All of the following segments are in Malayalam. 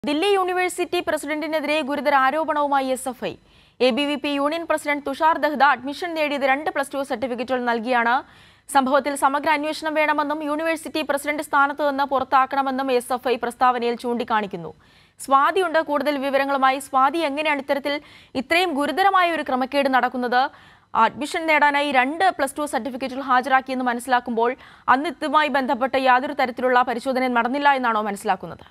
ദില്ലി യൂണിവേഴ്സിറ്റി പ്രസിഡന്റിനെതിരെ ഗുരുതര ആരോപണവുമായി S F I A B V P union president Tushar Dedha admission നേടിയത് രണ്ട് പ്ലസ് ടു സർട്ടിഫിക്കറ്റുകൾ നൽകിയാണ് സംഭവത്തിൽ സമഗ്ര അന്വേഷണം വേണമെന്നും യൂണിവേഴ്സിറ്റി പ്രസിഡന്റ് സ്ഥാനത്ത് നിന്ന് പുറത്താക്കണമെന്നും എസ് എഫ് ഐ പ്രസ്താവനയിൽ ചൂണ്ടിക്കാണിക്കുന്നു സ്വാതിയുണ്ട് കൂടുതൽ വിവരങ്ങളുമായി സ്വാതി എങ്ങനെയാണ് ഇത്തരത്തിൽ ഇത്രയും ഗുരുതരമായ ഒരു ക്രമക്കേട് നടക്കുന്നത് അഡ്മിഷൻ നേടാനായി രണ്ട് പ്ലസ് ടു സർട്ടിഫിക്കറ്റുകൾ ഹാജരാക്കിയെന്ന് മനസ്സിലാക്കുമ്പോൾ അന്ന് ഇതുമായി ബന്ധപ്പെട്ട് യാതൊരു തരത്തിലുള്ള പരിശോധനയും നടന്നില്ല എന്നാണോ മനസ്സിലാക്കുന്നത്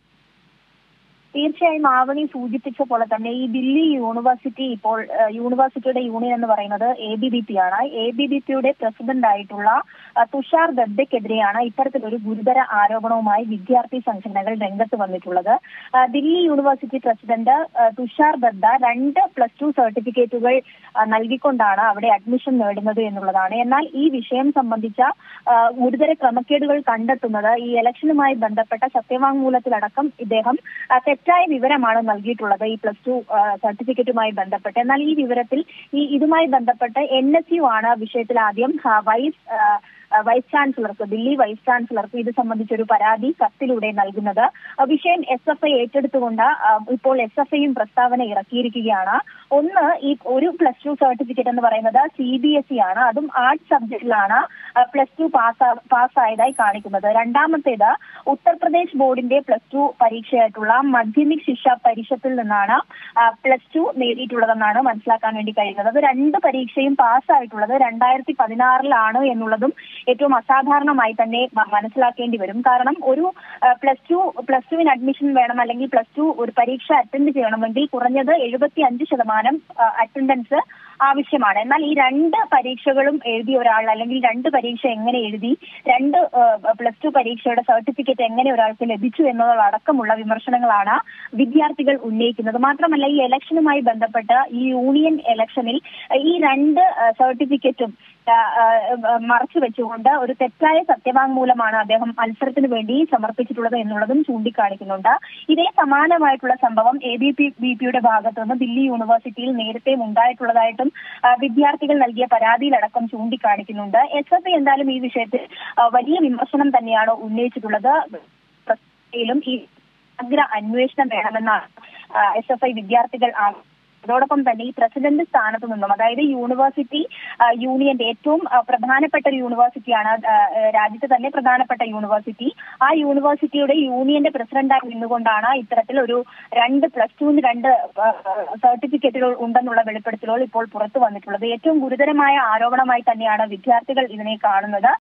തീർച്ചയായും ആവണി സൂചിപ്പിച്ച പോലെ തന്നെ ഈ ദില്ലി യൂണിവേഴ്സിറ്റി ഇപ്പോൾ ഏഹ്, യൂണിവേഴ്സിറ്റിയുടെ യൂണിയൻ എന്ന് പറയുന്നത് എ ബി ബി പി ആണ് എ ബി ബി പിയുടെ പ്രസിഡന്റ് ആയിട്ടുള്ള അഹ്, തുഷാർ ദദ്ദയ്ക്കെതിരെയാണ് ഇത്തരത്തിലൊരു ഗുരുതര ആരോപണവുമായി വിദ്യാർത്ഥി സംഘടനകൾ രംഗത്ത് വന്നിട്ടുള്ളത് അഹ്, ദില്ലി യൂണിവേഴ്സിറ്റി പ്രസിഡന്റ് അഹ്, തുഷാർ ദദ്ദ രണ്ട് പ്ലസ് ടു സർട്ടിഫിക്കറ്റുകൾ അഹ്, നൽകിക്കൊണ്ടാണ് അവിടെ അഡ്മിഷൻ നേടുന്നത് എന്നുള്ളതാണ് എന്നാൽ ഈ വിഷയം സംബന്ധിച്ച അഹ്, ഗുരുതര ക്രമക്കേടുകൾ കണ്ടെത്തുന്നത് ഈ ഇലക്ഷനുമായി ബന്ധപ്പെട്ട സത്യവാങ്മൂലത്തിലടക്കം ഇദ്ദേഹം അഹ്, തെറ്റായ വിവരമാണ് നൽകിയിട്ടുള്ളത് ഈ പ്ലസ് ടു സർട്ടിഫിക്കറ്റുമായി ബന്ധപ്പെട്ട് എന്നാൽ ഈ വിവരത്തിൽ ഈ ഇതുമായി ബന്ധപ്പെട്ട് എൻ എസ് യു ആണ് വിഷയത്തിൽ ആദ്യം ആ, വൈസ് ആ, ആ, വൈസ് ചാൻസലർക്ക് ദില്ലി വൈസ് ചാൻസലർക്ക് ഇത് സംബന്ധിച്ചൊരു പരാതി കത്തിലൂടെ നൽകുന്നത് ആ, വിഷയം എസ് എഫ് ഐ ഏറ്റെടുത്തുകൊണ്ട് ആ, ഇപ്പോൾ എസ് എഫ് ഐയും പ്രസ്താവന ഇറക്കിയിരിക്കുകയാണ് ഒന്ന് ഈ ഒരു പ്ലസ് ടു സർട്ടിഫിക്കറ്റ് എന്ന് പറയുന്നത് സി ബി എസ് ഇ ആണ് അതും ആർട്സ് സബ്ജക്റ്റിലാണ് പ്ലസ് ടു പാസ് പാസ്സായതായി കാണിക്കുന്നത് രണ്ടാമത്തേത് ഉത്തർപ്രദേശ് ബോർഡിന്റെ പ്ലസ് ടു പരീക്ഷയായിട്ടുള്ള മാധ്യമിക് ശിക്ഷ പരിഷത്തിൽ നിന്നാണ് പ്ലസ് ടു നേടിയിട്ടുള്ളതെന്നാണ് മനസ്സിലാക്കാൻ വേണ്ടി കഴിയുന്നത് അത് രണ്ട് പരീക്ഷയും പാസ്സായിട്ടുള്ളത് രണ്ടായിരത്തി പതിനാറിലാണ് എന്നുള്ളതും ഏറ്റവും അസാധാരണമായി തന്നെ മ- മനസ്സിലാക്കേണ്ടി വരും കാരണം ഒരു പ്ലസ് ടു പ്ലസ് ടുവിന് അഡ്മിഷൻ വേണം അല്ലെങ്കിൽ പ്ലസ് ടു ഒരു പരീക്ഷ അറ്റൻഡ് ചെയ്യണമെങ്കിൽ കുറഞ്ഞത് എഴുപത്തി അഞ്ച് ശതമാനം അറ്റൻഡൻസ് ആവശ്യമാണ് എന്നാൽ ഈ രണ്ട് പരീക്ഷകളും എഴുതിയ ഒരാൾ അല്ലെങ്കിൽ രണ്ട് പരീക്ഷ എങ്ങനെ എഴുതി രണ്ട് പ്ലസ് ടു പരീക്ഷയുടെ സർട്ടിഫിക്കറ്റ് എങ്ങനെ ഒരാൾക്ക് ലഭിച്ചു എന്നതടക്കമുള്ള വിമർശനങ്ങളാണ് വിദ്യാർത്ഥികൾ ഉന്നയിക്കുന്നത് മാത്രമല്ല ഈ ഇലക്ഷനുമായി ബന്ധപ്പെട്ട് ഈ യൂണിയൻ ഇലക്ഷനിൽ ഈ രണ്ട് സർട്ടിഫിക്കറ്റും മറച്ചു വെച്ചുകൊണ്ട് ഒരു തെറ്റായ സത്യവാങ്മൂലമാണ് അദ്ദേഹം മത്സരത്തിന് വേണ്ടി സമർപ്പിച്ചിട്ടുള്ളത് എന്നുള്ളതും ചൂണ്ടിക്കാണിക്കുന്നുണ്ട് ഇതേ സമാനമായിട്ടുള്ള സംഭവം എ ബി പി ബി പിയുടെ ഭാഗത്തുനിന്ന് ദില്ലി യൂണിവേഴ്സിറ്റിയിൽ നേരത്തെ ഉണ്ടായിട്ടുള്ളതായിട്ടും ആ, വിദ്യാർത്ഥികൾ നൽകിയ പരാതിയിലടക്കം ചൂണ്ടിക്കാണിക്കുന്നുണ്ട് എസ് എഫ് ഐ എന്തായാലും ഈ വിഷയത്തിൽ ആ, വലിയ വിമർശനം തന്നെയാണ് ഉന്നയിച്ചിട്ടുള്ളത് പ്രസ്താവനയിലും ഈ സമഗ്ര അന്വേഷണം വേണമെന്നാണ് എസ് എഫ് ഐ വിദ്യാർത്ഥികൾ ആവശ്യം അതോടൊപ്പം തന്നെ ഈ പ്രസിഡന്റ് സ്ഥാനത്ത് നിന്നും അതായത് യൂണിവേഴ്സിറ്റി ആ, യൂണിയന്റെ ഏറ്റവും ആ, പ്രധാനപ്പെട്ട ഒരു യൂണിവേഴ്സിറ്റിയാണ് ആ, ആ, രാജ്യത്തെ തന്നെ പ്രധാനപ്പെട്ട യൂണിവേഴ്സിറ്റി ആ യൂണിവേഴ്സിറ്റിയുടെ യൂണിയന്റെ പ്രസിഡന്റായി നിന്നുകൊണ്ടാണ് ഇത്തരത്തിൽ ഒരു രണ്ട് പ്ലസ് ടുവിന് രണ്ട് ആ, സർട്ടിഫിക്കറ്റുകൾ ഉണ്ടെന്നുള്ള വെളിപ്പെടുത്തലുകൾ ഇപ്പോൾ പുറത്തു വന്നിട്ടുള്ളത് ഏറ്റവും ഗുരുതരമായ ആരോപണമായി തന്നെയാണ് വിദ്യാർത്ഥികൾ ഇതിനെ കാണുന്നത്